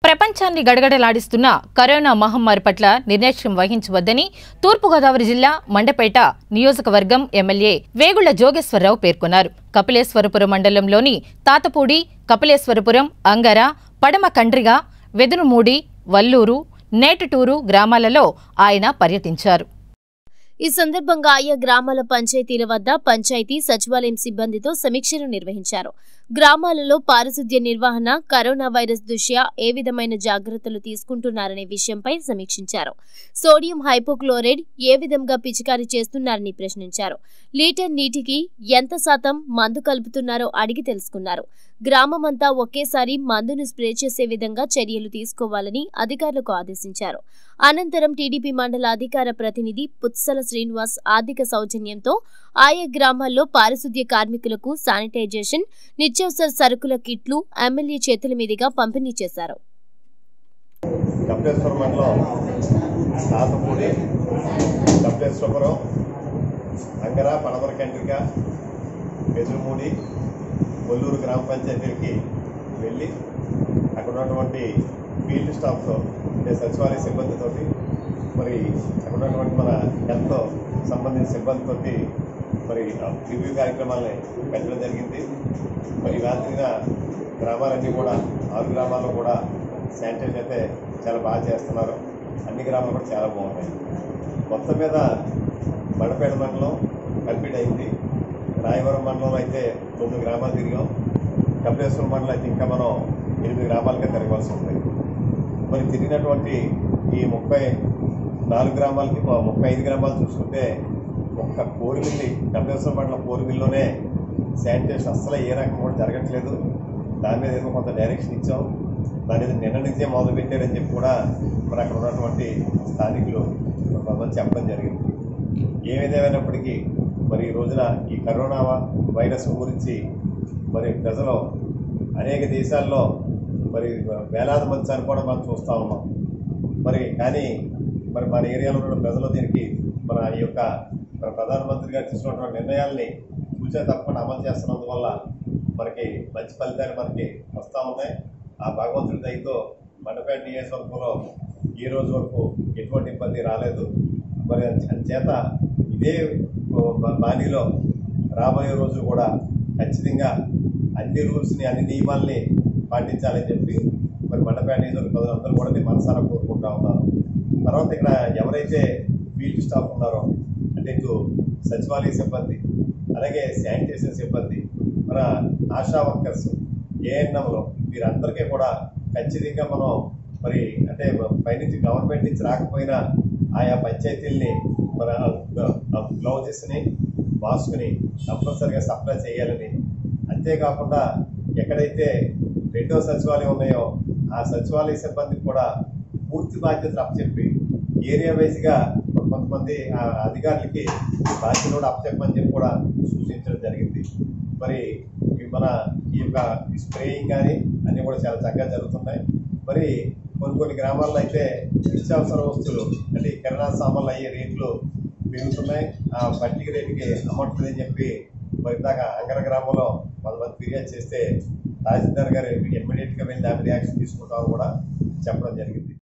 ప్రపంచాన్ని గడగడలాడిస్తున్న కరోనా మహమ్మారి పట్ల నిర్లక్ష్యం వహించవద్దని తూర్పుగోదావరి జిల్లా మండపేట నియోజకవర్గం ఎమ్మెల్యే వేగుళ్ల జోగేశ్వరరావు పేర్కొన్నారు కపిలేశ్వరపురం మండలంలోని తాతపూడి కపిలేశ్వరపురం అంగర పడమ కండ్రిగా వెదురుమూడి వల్లూరు నేటటూరు గ్రామాలలో ఆయన పర్యటించారు ఈ సందర్భంగా ఆయా గ్రామాల పంచాయతీల వద్ద పంచాయతీ సచివాలయం సిబ్బందితో సమీక్షలు నిర్వహించారు గ్రామాలలో పారిశుద్ధ్య నిర్వహణ కరోనా వైరస్ దృష్ట్యా ఏ విధమైన జాగ్రత్తలు తీసుకుంటున్నారనే విషయంపై సమీక్షించారు సోడియం హైపోక్లోరైడ్ ఏ విధంగా పిచికారీ చేస్తున్నారని ప్రశ్నించారు లీటర్ నీటికి ఎంత శాతం మందు కలుపుతున్నారో అడిగి తెలుసుకున్నారు గ్రామమంతా ఒకేసారి మందును స్ప్రే చేసే విధంగా చర్యలు తీసుకోవాలని అధికారులకు ఆదేశించారు అనంతరం టీడీపీ మండల అధికార ప్రతినిధి పుత్సల శ్రీనివాస్ ఆర్థిక సౌజన్యంతో ఆయా గ్రామాల్లో పారిశుద్ధ్య కార్మికులకు శానిటైజేషన్ నిత్యావసర సరుకుల కిట్లు ఎమ్మెల్యే చేతుల మీదుగా పంపిణీ చేశారు కపిలేశ్వర మండలం తాతపూడి కపిలేశ్వరపురం అంగర పడమర కండ్రిక బెదురుమూడి కొల్లూరు గ్రామ పంచాయతీలకి వెళ్ళి అక్కడ ఉన్నటువంటి ఫీల్డ్ స్టాఫ్తో అంటే సచివాలయ సిబ్బందితోటి మరి అక్కడ ఉన్నటువంటి మన హెల్త్ సంబంధించిన సిబ్బందితోటి మరి రివ్యూ కార్యక్రమాలని పెట్టడం జరిగింది మరి రాత్రిన గ్రామాలన్నీ కూడా ఆరు గ్రామాల్లో కూడా శానిటైజ్ అయితే చాలా బాగా చేస్తున్నారు అన్ని గ్రామాలు కూడా చాలా బాగున్నాయి మొత్తం మీద మడపేట మండలం కంప్లీట్ అయింది రాయవరం మండలంలో అయితే తొమ్మిది గ్రామాలు తిరిగాం కపిలేశ్వరం మండలం అయితే ఇంకా మనం ఎనిమిది గ్రామాలకే తిరగవలసి ఉంది మరి తిరిగినటువంటి ఈ ముప్పై నాలుగు గ్రామాలకి ఆ ముప్పై ఐదు గ్రామాలు చూసుకుంటే ఒక్క కోరిమిల్లి కపిలేశ్వరం మండలం కోరిమిల్లోనే శానిటేషన్ అస్సలు ఏ రకం కూడా జరగట్లేదు దాని మీద ఏదో కొంత డైరెక్షన్ ఇచ్చాం దాని మీద నిన్న నుంచే మొదలు పెట్టారని చెప్పి కూడా మరి అక్కడ ఉన్నటువంటి స్థానికులు కొంతమంది చెప్పడం జరిగింది ఏదేమైనప్పటికీ మరి ఈ రోజున ఈ కరోనా వైరస్ గురించి మరి ప్రజలు అనేక దేశాల్లో మరి వేలాది మంది చనిపోవడం మనం చూస్తూ ఉన్నాం మరి కానీ మరి మన ఏరియాలో ఉన్న ప్రజలు దీనికి మన ఈ యొక్క మన ప్రధానమంత్రి గారు తీసుకున్నటువంటి నిర్ణయాల్ని చూసే తప్పకుండా అమలు చేస్తున్నందువల్ల మనకి మంచి ఫలితాలు మనకి వస్తూ ఉన్నాయి ఆ భగవంతుడి దయతో మండపేట నియోజకవర్గంలో ఈ రోజు వరకు ఎటువంటి ఇబ్బంది రాలేదు మరి చేత ఇదే బా- బాణీలో రాబోయే రోజు కూడా ఖచ్చితంగా అన్ని రూల్స్ని అన్ని నియమాల్ని పాటించాలని చెప్పి మరి మండపేట నియోజకవర్గ ప్రజలందరూ కూడా నేను మనసారా కోరుకుంటా ఉన్నాను తర్వాత ఇక్కడ ఎవరైతే ఫీల్డ్ స్టాఫ్ ఉన్నారో అంటే ఇటు సచివాలయ సిబ్బంది అలాగే శానిటేషన్ సిబ్బంది మన ఆశా వర్కర్స్ ఏఎన్ఎంలో వీరందరికీ కూడా ఖచ్చితంగా మనం మరి అంటే పైనుంచి గవర్నమెంట్ నుంచి రాకపోయినా ఆయా పంచాయతీల్ని మన గ్లౌజెస్ని మాస్క్ని కంపల్సరిగా సప్లై చేయాలని అంతేకాకుండా ఎక్కడైతే రెండో సచివాలయం ఉన్నాయో ఆ సచివాలయ సిబ్బందికి కూడా పూర్తి బాధ్యతలు అప్పచెప్పి ఏరియా వైజ్గా కొంతమంది ఆ అధికారులకి బాధ్యతలు కూడా అప్పచెప్పని చెప్పి కూడా సూచించడం జరిగింది మరి ఈ మన ఈ యొక్క స్ప్రేయింగ్ కానీ అన్నీ కూడా చాలా చక్కగా జరుగుతున్నాయి మరి కొన్ని కొన్ని గ్రామాల్లో అయితే నిత్యావసర వస్తువులు అంటే ఈ కిరాణా సామాన్లు అయ్యే రేట్లు పెరుగుతున్నాయి ఆ పట్టిక రేటుకి అమ్మట్లేదని చెప్పి మరి ఇందాక అంగర గ్రామంలో కొంతమంది ఫిర్యాదు చేస్తే తహసీల్దార్ గారు ఇమ్మీడియట్గా వెళ్ళి దాని యాక్షన్ తీసుకుంటామని కూడా చెప్పడం జరిగింది